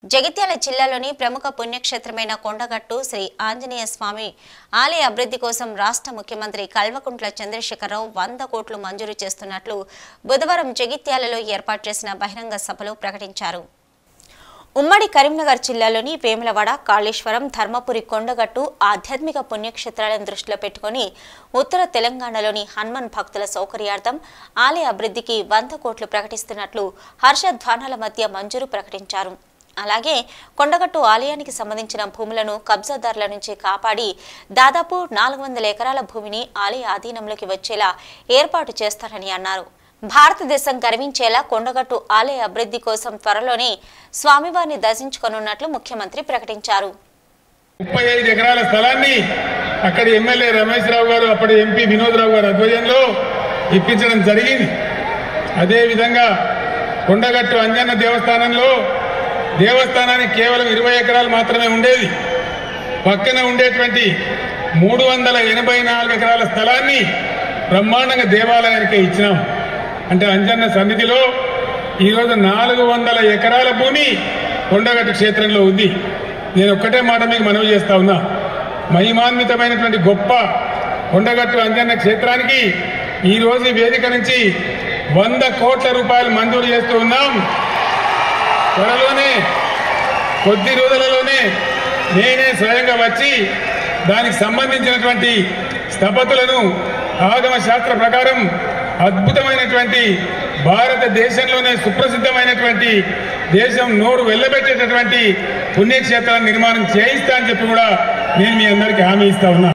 జగిత్యాల జిల్లాలోని ప్రముఖ పుణ్యక్షేత్రమైన కొండగట్టు శ్రీ ఆంజనేయ స్వామి ఆలయ అభివృద్ధి కోసం రాష్ట్ర ముఖ్యమంత్రి కల్వకుంట్ల చంద్రశేఖరరావు వంద కోట్లు మంజూరు చేస్తున్నట్లు బుధవారం జగిత్యాలలో ఏర్పాటు చేసిన బహిరంగ సభలో ప్రకటించారు ఉమ్మడి కరీంనగర్ జిల్లాలోని వేములవాడ కాళేశ్వరం ధర్మపురి కొండగట్టు ఆధ్యాత్మిక పుణ్యక్షేత్రాలను దృష్టిలో పెట్టుకుని ఉత్తర తెలంగాణలోని హనుమాన్ భక్తుల సౌకర్యార్థం ఆలయ అభివృద్ధికి వంద కోట్లు ప్రకటిస్తున్నట్లు హర్షధ్వానాల మధ్య మంజూరు ప్రకటించారు అలాగే కొండగట్టు ఆలయానికి సంబంధించిన భూములను కబ్జాదారుల నుంచి కాపాడి దాదాపు నాలుగు వందల ఎకరాల భూమిని ఆలయ ఆధీనంలోకి వచ్చేలా ఏర్పాటు చేస్తారని అన్నారు భారతదేశం గర్వించేలా కొండగట్టు ఆలయ అభివృద్ధి కోసం త్వరలోనే స్వామివారిని దర్శించుకోనున్నట్లు ముఖ్యమంత్రి ప్రకటించారు ముప్పై ఐదు ఎకరాల స్థలాన్ని అక్కడి ఎమ్మెల్యే రమేష్ రావు గారు అప్పటి ఎంపీ వినోద్ రావు గారు ఆధ్వర్యంలో ఇప్పించడం జరిగింది అదేవిధంగా కొండగట్టు అంజన్న దేవస్థానంలో దేవస్థానానికి కేవలం ఇరవై ఎకరాలు మాత్రమే ఉండేది పక్కన ఉండేటువంటి మూడు వందల ఎనభై నాలుగు ఎకరాల స్థలాన్ని బ్రహ్మాండంగా దేవాలయానికి ఇచ్చినాం అంటే అంజన్న సన్నిధిలో ఈరోజు నాలుగు వందల ఎకరాల భూమి కొండగట్టు క్షేత్రంలో ఉంది నేను ఒక్కటే మాట మీకు మనవి చేస్తా ఉన్నా మహిమాన్వితమైనటువంటి గొప్ప కొండగట్టు అంజన్న క్షేత్రానికి ఈ రోజు ఈ వేదిక నుంచి వంద కోట్ల రూపాయలు మంజూరు చేస్తూ ఉన్నాం త్వరలోనే కొద్ది రోజులలోనే నేనే స్వయంగా వచ్చి దానికి సంబంధించినటువంటి స్థపతులను ఆగమ శాస్త్ర ప్రకారం అద్భుతమైనటువంటి భారతదేశంలోనే సుప్రసిద్ధమైనటువంటి దేశం నోరు వెళ్ళబెట్టేటటువంటి పుణ్యక్షేత్రాన్ని నిర్మాణం చేయిస్తా అని చెప్పి కూడా నేను మీ అందరికీ హామీ ఇస్తా ఉన్నా